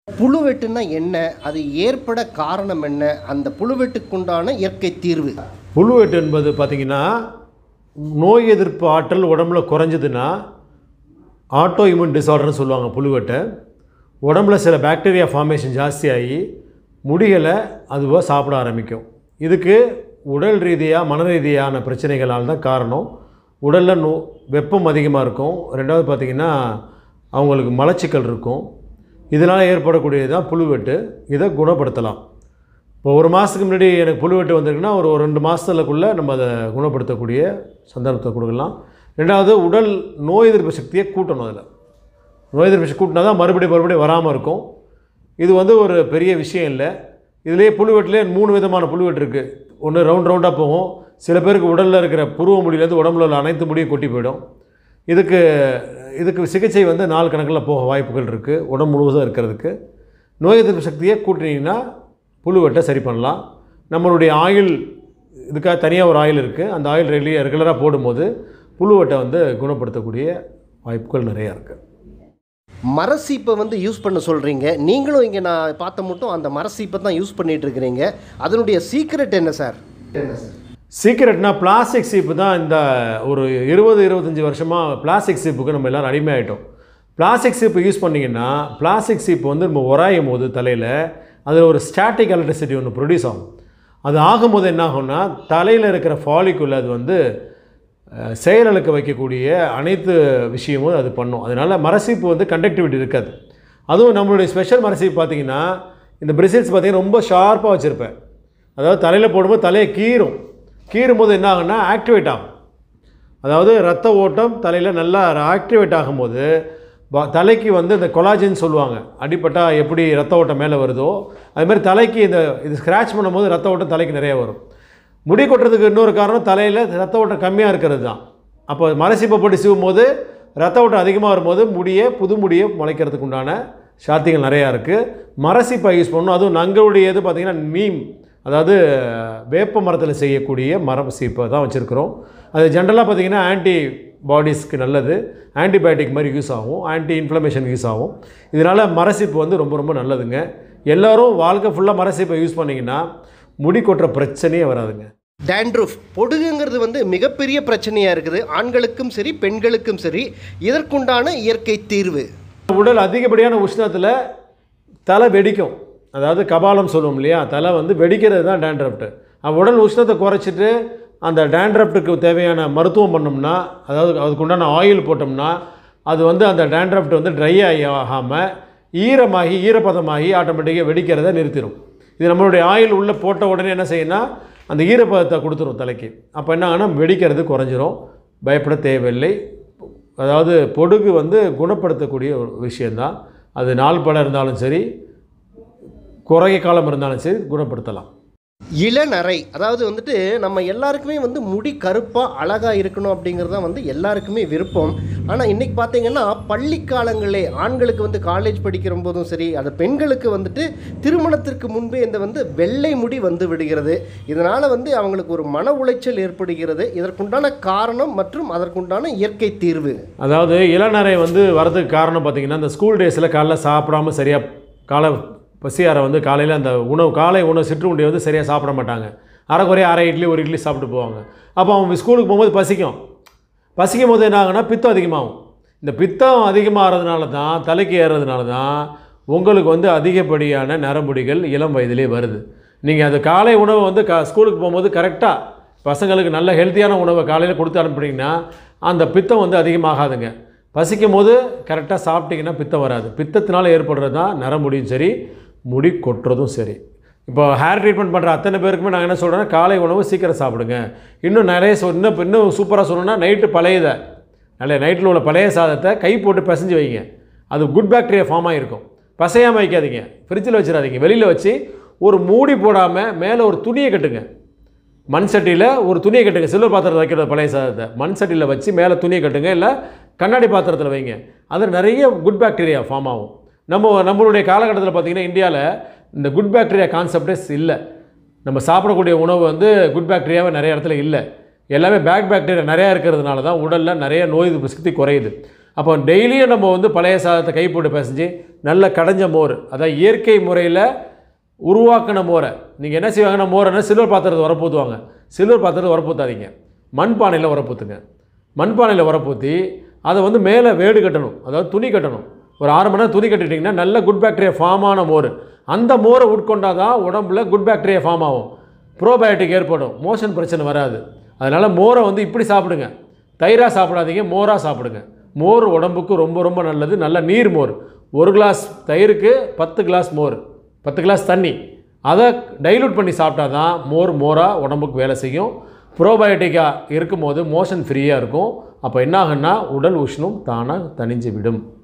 புழுவெட்டுன்னா என்ன அது ஏற்பட காரணம் என்ன அந்த புழுவெட்டுக்குண்டான இயற்கை தீர்வு புழுவெட்டு என்பது பார்த்திங்கன்னா நோய் எதிர்ப்பு ஆற்றல் உடம்புல குறைஞ்சதுன்னா ஆட்டோ இம்யூன் டிசார்டர்னு சொல்லுவாங்க புழுவெட்டை உடம்புல சில பாக்டீரியா ஃபார்மேஷன் ஜாஸ்தியாகி முடிகளை அதுவாக சாப்பிட ஆரம்பிக்கும் இதுக்கு உடல் ரீதியாக மன ரீதியான பிரச்சனைகளால் தான் காரணம் உடலில் நோ வெப்பம் அதிகமாக இருக்கும் ரெண்டாவது பார்த்திங்கன்னா அவங்களுக்கு மலச்சிக்கல் இருக்கும் இதனால் ஏற்படக்கூடியது தான் புழுவெட்டு இதை குணப்படுத்தலாம் இப்போ ஒரு மாதத்துக்கு முன்னாடி எனக்கு புழுவெட்டு வந்திருக்குன்னா ஒரு ஒரு ரெண்டு மாதத்துலக்குள்ளே நம்ம அதை குணப்படுத்தக்கூடிய சந்தர்ப்பத்தை கொடுக்கலாம் ரெண்டாவது உடல் நோய் எதிர்ப்பு சக்தியை கூட்டணும் அதில் நோய் எதிர்ப்பு சக்தி கூட்டினா தான் மறுபடியும் மறுபடியும் வராமல் இருக்கும் இது வந்து ஒரு பெரிய விஷயம் இல்லை இதுலேயே புழுவெட்டிலே மூணு விதமான புழுவெட்டு இருக்குது ஒன்று ரவுண்ட் ரவுண்டாக போகும் சில பேருக்கு உடலில் இருக்கிற புருவ முடியிலேருந்து உடம்புல உள்ள அனைத்து முடியும் கொட்டி போயிடும் இதுக்கு இதுக்கு சிகிச்சை வந்து நாள் கணக்கில் போக வாய்ப்புகள் இருக்குது உடம்பு முழுவதும் இருக்கிறதுக்கு நோய் எதிர்ப்பு சக்தியை கூட்டினீங்கன்னா புழுவெட்டை சரி பண்ணலாம் நம்மளுடைய ஆயில் இதுக்காக தனியாக ஒரு ஆயில் இருக்குது அந்த ஆயில் ரெகுலி ரெகுலராக போடும்போது புழுவெட்டை வந்து குணப்படுத்தக்கூடிய வாய்ப்புகள் நிறையா இருக்குது மரசீப்பை வந்து யூஸ் பண்ண சொல்கிறீங்க நீங்களும் இங்கே நான் பார்த்த மட்டும் அந்த மரசீப்பை தான் யூஸ் பண்ணிட்டு இருக்கிறீங்க அதனுடைய சீக்ரெட் என்ன சார் என்ன சார் சீக்கிரட்னா பிளாஸ்டிக் சீப்பு தான் இந்த ஒரு இருபது இருபத்தஞ்சி வருஷமாக பிளாஸ்டிக் சீப்புக்கு நம்ம எல்லோரும் அடிமையாயிட்டோம் பிளாஸ்டிக் சீப்பு யூஸ் பண்ணிங்கன்னா பிளாஸ்டிக் சீப்பு வந்து நம்ம உராயும் போது தலையில் அதில் ஒரு ஸ்டாட்டிக் எலக்ட்ரிசிட்டி ஒன்று ப்ரொடியூஸ் ஆகும் அது ஆகும்போது என்ன ஆகும்னா தலையில் இருக்கிற ஃபாலிக்குள்ள அது வந்து அஹ், செயலிழக்க வைக்கக்கூடிய அனைத்து விஷயமும் அது பண்ணும் அதனால் மரசீப்பு வந்து கண்டக்டிவிட்டி இருக்காது அதுவும் நம்மளுடைய ஸ்பெஷல் மரசீப்பு பார்த்தீங்கன்னா இந்த பிரிசில்ஸ் பார்த்தீங்கன்னா ரொம்ப ஷார்ப்பாக வச்சுருப்பேன் அதாவது தலையில் போடும்போது தலையை கீறும் கீறும் போது என்ன ஆகும்னா ஆக்டிவேட் ஆகும் அதாவது ரத்த ஓட்டம் தலையில் நல்லா ஆக்டிவேட் ஆகும்போது ப- தலைக்கு வந்து இந்த கொலாஜின் சொல்லுவாங்க அடிப்பட்டா எப்படி ரத்த ஓட்டம் மேலே வருதோ அது மாதிரி தலைக்கு இந்த இது ஸ்க்ராட்ச் பண்ணும்போது ரத்த ஓட்டம் தலைக்கு நிறைய வரும் முடி கொட்டுறதுக்கு இன்னொரு காரணம் தலையில் ரத்த ஓட்டம் கம்மியாக இருக்கிறது தான் அப்போ மரசிப்பை போட்டு சீவும் போது ரத்த ஓட்டம் அதிகமாக வரும்போது முடியை புது முடியை முளைக்கிறதுக்கு உண்டான சாத்தியங்கள் நிறையா இருக்குது மரசிப்பை யூஸ் பண்ணணும் அதுவும் நங்களுடையது பார்த்திங்கன்னா நீம் அதாவது வேப்ப மரத்தில் செய்யக்கூடிய மரம் சீப்பை தான் வச்சுருக்கிறோம் அது ஜென்ரலாக பார்த்திங்கன்னா ஆன்டி பாடிஸ்க்கு நல்லது ஆன்டிபயோட்டிக் மாதிரி யூஸ் ஆகும் ஆன்டி இன்ஃப்ளமேஷன் யூஸ் ஆகும் இதனால் மரசீப்பு வந்து ரொம்ப ரொம்ப நல்லதுங்க எல்லோரும் வாழ்க்கை ஃபுல்லாக மரசீப்பை யூஸ் பண்ணிங்கன்னா முடி கொட்டுற பிரச்சனையே வராதுங்க டேண்ட்ரூஃப் பொடுகுங்கிறது வந்து மிகப்பெரிய பிரச்சனையாக இருக்குது ஆண்களுக்கும் சரி பெண்களுக்கும் சரி இதற்குண்டான இயற்கை தீர்வு உடல் அதிகப்படியான உஷ்ணத்தில் தலை வெடிக்கும் அதாவது கபாலம் சொல்லுவோம் இல்லையா தலை வந்து வெடிக்கிறது தான் டேண்ட்ரப்ட்டு உடல் உஷ்ணத்தை குறைச்சிட்டு அந்த டேண்ட்ரப்ட்டுக்கு தேவையான மருத்துவம் பண்ணோம்னா அதாவது அதுக்கு உண்டான ஆயில் போட்டோம்னா அது வந்து அந்த டேண்ட்ரப்ட் வந்து ட்ரை ஆகி ஆகாமல் ஈரமாகி ஈரப்பதமாகி ஆட்டோமேட்டிக்காக வெடிக்கிறத நிறுத்திடும் இது நம்மளுடைய ஆயில் உள்ளே போட்ட உடனே என்ன செய்யும்னா அந்த ஈரப்பதத்தை கொடுத்துரும் தலைக்கு அப்போ என்ன ஆகும்னா வெடிக்கிறது குறைஞ்சிரும் பயப்பட தேவையில்லை அதாவது பொடுகு வந்து குணப்படுத்தக்கூடிய ஒரு விஷயந்தான் அது நாள் பல இருந்தாலும் சரி குறைய காலம் இருந்தாலும் சரி குணப்படுத்தலாம் இளநரை அதாவது வந்துட்டு நம்ம எல்லாருக்குமே வந்து முடி கருப்பாக அழகாக இருக்கணும் அப்படிங்கிறது தான் வந்து எல்லாருக்குமே விருப்பம் ஆனால் இன்றைக்கி பார்த்தீங்கன்னா பள்ளி காலங்களே ஆண்களுக்கு வந்து காலேஜ் படிக்கிற போதும் சரி அது பெண்களுக்கு வந்துட்டு திருமணத்திற்கு முன்பே இந்த வந்து வெள்ளை முடி வந்து விடுகிறது இதனால் வந்து அவங்களுக்கு ஒரு மன உளைச்சல் ஏற்படுகிறது இதற்குண்டான காரணம் மற்றும் அதற்குண்டான இயற்கை தீர்வு அதாவது இளநரை வந்து வரதுக்கு காரணம் பார்த்தீங்கன்னா இந்த ஸ்கூல் டேஸில் காலைல சாப்பிடாம சரியாக காலை பசியாரை வந்து காலையில் அந்த உணவு காலை உணவு சிற்றுண்டியை வந்து சரியாக சாப்பிட மாட்டாங்க அரைக்குறைய அரை இட்லி ஒரு இட்லி சாப்பிட்டு போவாங்க அப்போ அவங்க ஸ்கூலுக்கு போகும்போது பசிக்கும் பசிக்கும் போது என்ன ஆகும்னா பித்தம் அதிகமாகும் இந்த பித்தம் அதிகமாகிறதுனால தான் தலைக்கு ஏறுறதுனால தான் உங்களுக்கு வந்து அதிகப்படியான நரம்புடிகள் இளம் வயதிலே வருது நீங்கள் அது காலை உணவை வந்து க ஸ்கூலுக்கு போகும்போது கரெக்டாக பசங்களுக்கு நல்ல ஹெல்த்தியான உணவை காலையில் கொடுத்து அனுப்புனீங்கன்னா அந்த பித்தம் வந்து அதிகமாகாதுங்க பசிக்கும் போது கரெக்டாக சாப்பிட்டீங்கன்னா பித்தம் வராது பித்தத்தினால் ஏற்படுறது தான் நரமுடியும் சரி முடி கொட்டுறதும் சரி இப்போ ஹேர் ட்ரீட்மெண்ட் பண்ணுற அத்தனை பேருக்குமே நாங்கள் என்ன சொல்கிறோன்னா காலை உணவு சீக்கிரம் சாப்பிடுங்க இன்னும் நிறைய சொ இன்னும் இன்னும் சூப்பராக சொல்லணும்னா நைட்டு பழையதை நல்ல நைட்டில் உள்ள பழைய சாதத்தை கை போட்டு பிசைஞ்சு வைங்க அது குட் பாக்டீரியா ஃபார்ம் ஆகிருக்கும் பசையாமல் வைக்காதீங்க ஃப்ரிட்ஜில் வச்சிடாதீங்க வெளியில் வச்சு ஒரு மூடி போடாமல் மேலே ஒரு துணியை கட்டுங்க மண் சட்டியில் ஒரு துணியை கட்டுங்க சில்வர் பாத்திரத்தில் வைக்கிறது பழைய சாதத்தை மண் சட்டியில் வச்சு மேலே துணியை கட்டுங்க இல்லை கண்ணாடி பாத்திரத்தில் வைங்க அதில் நிறைய குட் பாக்டீரியா ஃபார்ம் ஆகும் நம்ம நம்மளுடைய காலகட்டத்தில் பார்த்திங்கன்னா இந்தியாவில் இந்த குட் பாக்டீரியா கான்செப்டே இல்லை நம்ம சாப்பிடக்கூடிய உணவு வந்து குட் பாக்டீரியாவே நிறைய இடத்துல இல்லை எல்லாமே பேக் பாக்டீரியா நிறையா இருக்கிறதுனால தான் உடலில் நிறைய நோய் எதிர்ப்பு சக்தி குறையுது அப்போ டெய்லியும் நம்ம வந்து பழைய சாதத்தை கை போட்டு பிசைஞ்சு நல்ல கடைஞ்ச மோர் அதாவது இயற்கை முறையில் உருவாக்கின மோரை நீங்கள் என்ன செய்வாங்கன்னா மோரைன்னா சில்வர் பாத்திரத்தை உரப்பூற்றுவாங்க சில்வர் பாத்திரத்தை உரப்பூத்தாதீங்க மண்பானையில் உரப்பூத்துங்க மண்பானையில் உரப்பூற்றி அதை வந்து மேலே வேடு கட்டணும் அதாவது துணி கட்டணும் ஒரு ஆறு மணி நேரம் துணி கட்டிட்டிங்கன்னா நல்ல குட் பாக்டீரியா ஃபார்ம் ஆன மோர் அந்த மோரை உட்கொண்டால் தான் உடம்புல குட் பாக்டீரியா ஃபார்ம் ஆகும் ப்ரோபயோட்டிக் ஏற்படும் மோஷன் பிரச்சனை வராது அதனால் மோரை வந்து இப்படி சாப்பிடுங்க தயிராக சாப்பிடாதீங்க மோராக சாப்பிடுங்க மோர் உடம்புக்கு ரொம்ப ரொம்ப நல்லது நல்ல நீர் மோர் ஒரு கிளாஸ் தயிருக்கு பத்து கிளாஸ் மோர் பத்து கிளாஸ் தண்ணி அதை டைலூட் பண்ணி சாப்பிட்டா தான் மோர் மோராக உடம்புக்கு வேலை செய்யும் ப்ரோபயோட்டிக்காக இருக்கும்போது மோஷன் ஃப்ரீயாக இருக்கும் அப்போ என்ன ஆகுன்னா உடல் உஷ்ணம் தானாக தணிஞ்சு விடும்